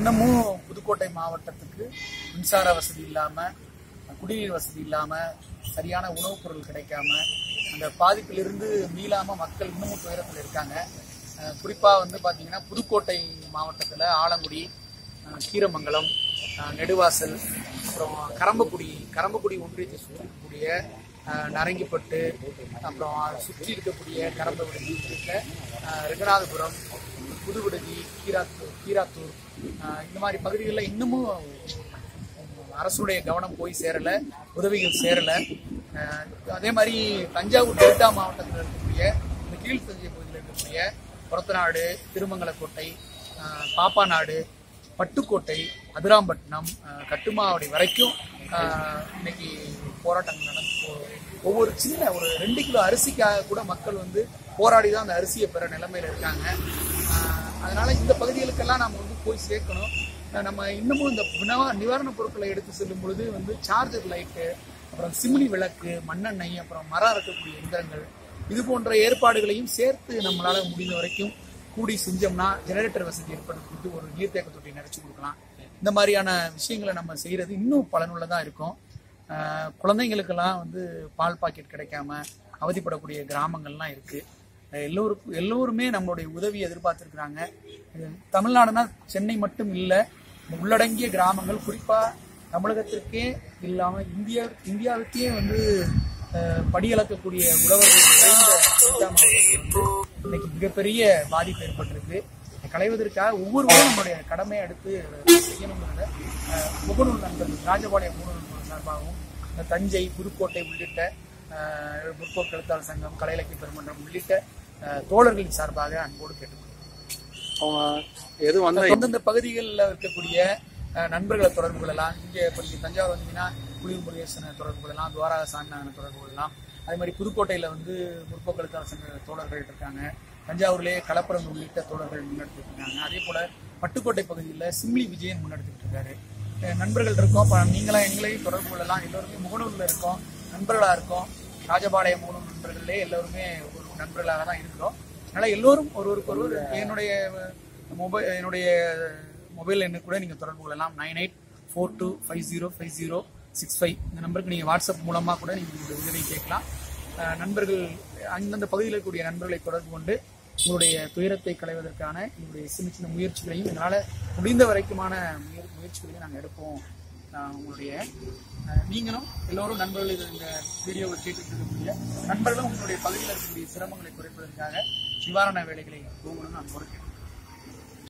இன்னமும் புதுக்கோட்டை மாவட்டத்துக்கு மின்சார வசதி இல்லாம குடிநீர் வசதி இல்லாம சரியான உணவுப் பொருள் கிடைக்காம அந்த பாதிப்பிலிருந்து மீளாம மக்கள் இன்னமும் துயரத்தில் இருக்காங்க அஹ் குறிப்பா வந்து பாத்தீங்கன்னா புதுக்கோட்டை மாவட்டத்துல ஆலங்குடி அஹ் கீரமங்கலம் அஹ் நெடுவாசல் அப்புறம் கரம்பக்குடி கரம்பக்குடி ஒன்றியத்தை சுற்றி இருக்கக்கூடிய அஹ் நரங்கிப்பட்டு அப்புறம் அதை சுற்றி இருக்கக்கூடிய கரம்ப விடுதி உள்ளிட்ட அஹ் ரெங்கநாதபுரம் புதுவிடுதி கீராத்தூர் கீராத்தூர் அஹ் இந்த மாதிரி பகுதிகளில் இன்னமும் அரசுடைய கவனம் போய் சேரல உதவிகள் சேரல அஹ் அதே மாதிரி தஞ்சாவூர் டெல்டா மாவட்டத்தில் இருக்கக்கூடிய இந்த கீழ் தஞ்சை பகுதியில் இருக்கக்கூடிய புறத்தநாடு திருமங்கலக்கோட்டை அஹ் பாப்பாநாடு பட்டுக்கோட்டை அதிராம்பட்டினம் அஹ் கட்டுமாவடி வரைக்கும் அஹ் இன்னைக்கு போராட்டங்கள் நடந்து போ- ஒவ்வொரு சின்ன ஒரு ரெண்டு கிலோ அரிசிக்காக கூட மக்கள் வந்து போராடி தான் அந்த அரிசியை பெற நிலைமையில இருக்காங்க அஹ் அதனால இந்த பகுதிகளுக்கெல்லாம் நம்ம வந்து போய் சேர்க்கணும் அஹ் நம்ம இன்னமும் இந்த நிவா- நிவாரணப் பொருட்களை எடுத்து செல்லும் பொழுது வந்து சார்ஜர் லைட்டு அப்புறம் சிமிலி விளக்கு மண்ணெண்ணெய் அப்புறம் மரம் அறுக்கக்கூடிய எந்திரங்கள் இது போன்ற ஏற்பாடுகளையும் சேர்த்து நம்மளால முடிந்த வரைக்கும் கூடி செஞ்சோம்னா ஜெனரேட்டர் வசதி ஏற்படுத்தி ஒரு நீர்த்தேக்க தொட்டி நிறைச்சு கொடுக்கலாம் இந்த மாதிரியான விஷயங்களை நம்ம செய்யறது இன்னும் பலனுள்ளதா இருக்கும் ஆஹ் குழந்தைங்களுக்கெல்லாம் வந்து பால் பாக்கெட் கிடைக்காம அவதிப்படக்கூடிய கிராமங்கள்லாம் இருக்கு அஹ் எல்லோருக்கும் எல்லோருமே நம்மளுடைய உதவி எதிர்பார்த்திருக்கிறாங்க இது தமிழ்நாடுனா சென்னை மட்டும் இல்லை உள்ளடங்கிய கிராமங்கள் குறிப்பா தமிழகத்திற்கே இல்லாம இந்தியா இந்தியாவுக்கே வந்து அஹ், படியளக்கக்கூடிய உழவர்கள் நிறைந்த டெல்டா மாவட்டத்தில் வந்து இன்னைக்கு மிகப்பெரிய பாதிப்பு ஏற்பட்டிருக்கு இதை களைவதற்காக ஒவ்வொருவரும் நம்முடைய கடமையை எடுத்து செய்யணுங்கிறத அஹ், முகநூல் நண்பர்கள் ராஜபாளையம் முகநூல் நண்பர்கள் சார்பாகவும் இந்த தஞ்சை புதுக்கோட்டை உள்ளிட்ட அஹ், முற்போக்கு எழுத்தாளர் சங்கம் கலை இலக்கிய பெருமன்றம் உள்ளிட்ட அஹ், தோழர்களின் சார்பாக அன்போடு கேட்டுக்கொள்கிறேன் அவங்க எது வந்தா அந்தந்த பகுதிகளில் இருக்கக்கூடிய அஹ், நண்பர்களை தொடர்பு கொள்ளலாம் இங்கே இப்போ நீங்கள் தஞ்சாவூர் வந்தீங்கன்னா குளிர் முருகேசனை தொடர்பு கொள்ளலாம் துவாரா சாண்ணனை தொடர்பு கொள்ளலாம் அதே மாதிரி புதுக்கோட்டையில் வந்து முற்போக்கு எழுத்தாளர் சங்க தோழர்கள் இருக்காங்க தஞ்சாவூர்லேயே கலப்புரம் உள்ளிட்ட தோழர்கள் முன்னெடுத்துட்டு இருக்காங்க அதே போல பட்டுக்கோட்டை பகுதியில் சிம்லி விஜயன் முன்னெடுத்துட்டு இருக்காரு அஹ், நண்பர்கள் இருக்கோம் இப்போ நீங்களாம் எங்களையும் தொடர்பு கொள்ளலாம் எல்லோருமே முகநூலில் இருக்கோம் நண்பர்களாக இருக்கோம் ராஜபாளையம் முகநூல் நண்பர்களே எல்லோருமே ஒரு நண்பர்களாக தான் இருக்கிறோம் அதனால எல்லோரும் ஒருவருக்கு ஒருவர் என்னுடைய மொபைல் என்னுடைய மொபைல் எண்ணு கூட நீங்கள் தொடர்பு கொள்ளலாம் nine eight four two five zero five zero six five இந்த நம்பருக்கு நீங்கள் வாட்ஸ்அப் மூலமாக கூட நீங்கள் உங்களுடைய உதவி கேட்கலாம் அஹ் நண்பர்கள் அந்தந்த பகுதியில் இருக்கக்கூடிய நண்பர்களை தொடர்பு கொண்டு உங்களுடைய துயரத்தை களைவதற்கான எங்களுடைய சின்ன சின்ன முயற்சிகளையும் எங்களால் முடிந்த வரைக்குமான முயற் முயற்சிகளையும் நாங்கள் எடுப்போம் அஹ் உங்களுடைய அஹ் நீங்களும் எல்லோரும் நண்பர்கள் இது இந்த வீடியோவை கேட்டுட்டு இருக்கக்கூடிய நண்பர்களும் உங்களுடைய பகுதியில் இருக்கக்கூடிய சிரமங்களை குறைப்பதற்காக நிவாரண வேலைகளை போகணும்னு நான் கோரிக்கை